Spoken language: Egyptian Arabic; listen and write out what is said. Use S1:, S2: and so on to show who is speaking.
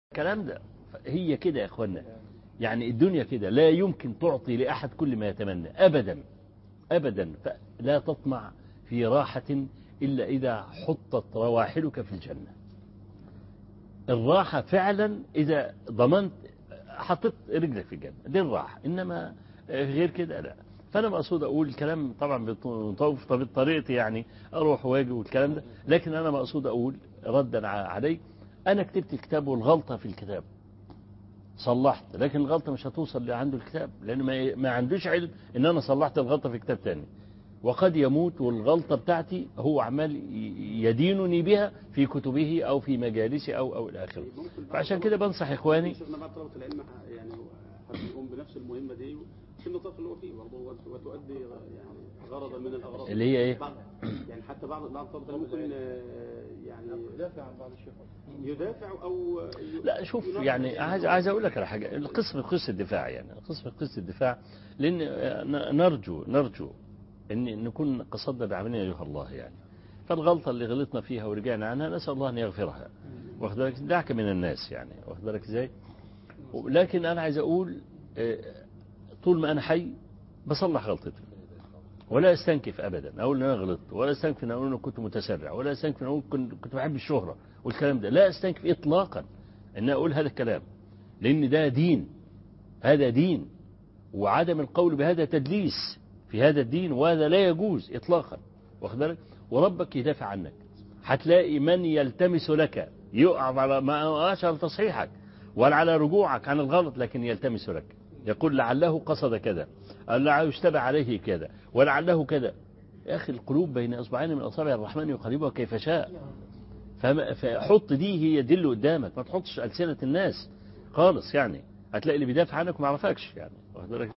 S1: الكلام ده هي كده يا اخوانا يعني الدنيا كده لا يمكن تعطي لأحد كل ما يتمنى أبدا أبدا فلا تطمع في راحة إلا إذا حطت رواحلك في الجنة الراحة فعلا إذا ضمنت حطيت رجلك في الجنة دي الراحة إنما غير كده لا فأنا مقصود أقول الكلام طبعا بطوف بطريقتي يعني أروح واجي والكلام ده لكن أنا مقصود أقول ردا عليك أنا كتبت كتاب والغلطة في الكتاب صلحت لكن الغلطة مش هتوصل لعنده الكتاب لأنه ما, ما عندوش علم إن أنا صلحت الغلطة في كتاب تاني وقد يموت والغلطة بتاعتي هو عمال يدينني بها في كتبه أو في مجالسه أو أو إلى آخره فعشان كده بنصح إخواني
S2: شفنا بعض طلبة العلم يعني هتقوم بنفس المهمة دي في النطاق اللي هو فيه برضه وتؤدي يعني غرضا من الأغراض
S1: اللي هي إيه؟
S2: بعض يعني حتى بعض بعض طلبة العلم ممكن آه، يعني
S3: يدافع عن بعض الشيخ
S2: يدافع أو
S1: لا شوف يعني عايز عايز اقول لك على حاجه القسم قسم الدفاع يعني قسم قسم الدفاع لان نرجو نرجو ان نكون قصدنا بعملنا ايها الله يعني فالغلطه اللي غلطنا فيها ورجعنا عنها نسال الله ان يغفرها واخد بالك دعك من الناس يعني واخد بالك ازاي لكن انا عايز اقول آه، طول ما انا حي بصلح غلطتي ولا استنكف ابدا اقول ان انا غلطت ولا استنكف ان اقول ان كنت متسرع ولا استنكف ان اقول كنت كنت بحب الشهره والكلام ده لا استنكف اطلاقا ان اقول هذا الكلام لان ده دين هذا دين وعدم القول بهذا تدليس في هذا الدين وهذا لا يجوز اطلاقا واخد بالك وربك يدافع عنك هتلاقي من يلتمس لك يقع على ما على تصحيحك ولا على رجوعك عن الغلط لكن يلتمس لك يقول لعله قصد كذا لعله اشتبه عليه كذا ولعله كذا يا أخي القلوب بين أصبعين من أصابع الرحمن يقلبها كيف شاء فما- فحط دي هي دي اللي قدامك ما تحطش ألسنة الناس خالص يعني هتلاقي اللي بيدافع عنك ما عرفكش يعني واخد بالك